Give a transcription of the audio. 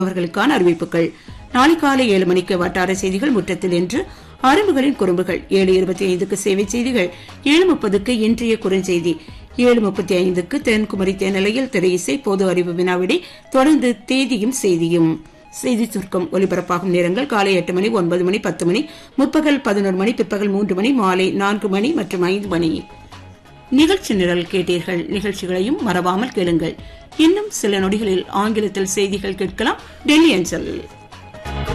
அவர்களுக்கான அறிவிப்புகள் நாளை காலை ஏழு மணிக்கு வட்டார செய்திகள் முற்றத்தில் என்று அரும்புகளின் குறும்புகள் ஏழு இருபத்தி ஐந்துக்கு சேவை செய்திகள் ஏழு முப்பதுக்கு இன்றைய குறுஞ்செய்தி ஏழு முப்பத்தி ஐந்துக்கு தென்குமரி தேனிலையில் திரையிசை பொது அறிவு வினாவிடை தொடர்ந்து தேதியும் செய்தியும் செய்தி சுருக்கம் ஒலிபரப்பாகும் நேரங்கள் காலை எட்டு மணி ஒன்பது மணி பத்து மணி முற்பகல் பதினொரு மணி பிற்பகல் மூன்று மணி மாலை நான்கு மணி மற்றும் ஐந்து மணி நிகழ்ச்சி நிரல் கேட்டீர்கள் நிகழ்ச்சிகளையும் மறவாமல் கேளுங்கள் இன்னும் சில நொடிகளில் ஆங்கிலத்தில் செய்திகள் கேட்கலாம் டெல்லி அஞ்சல்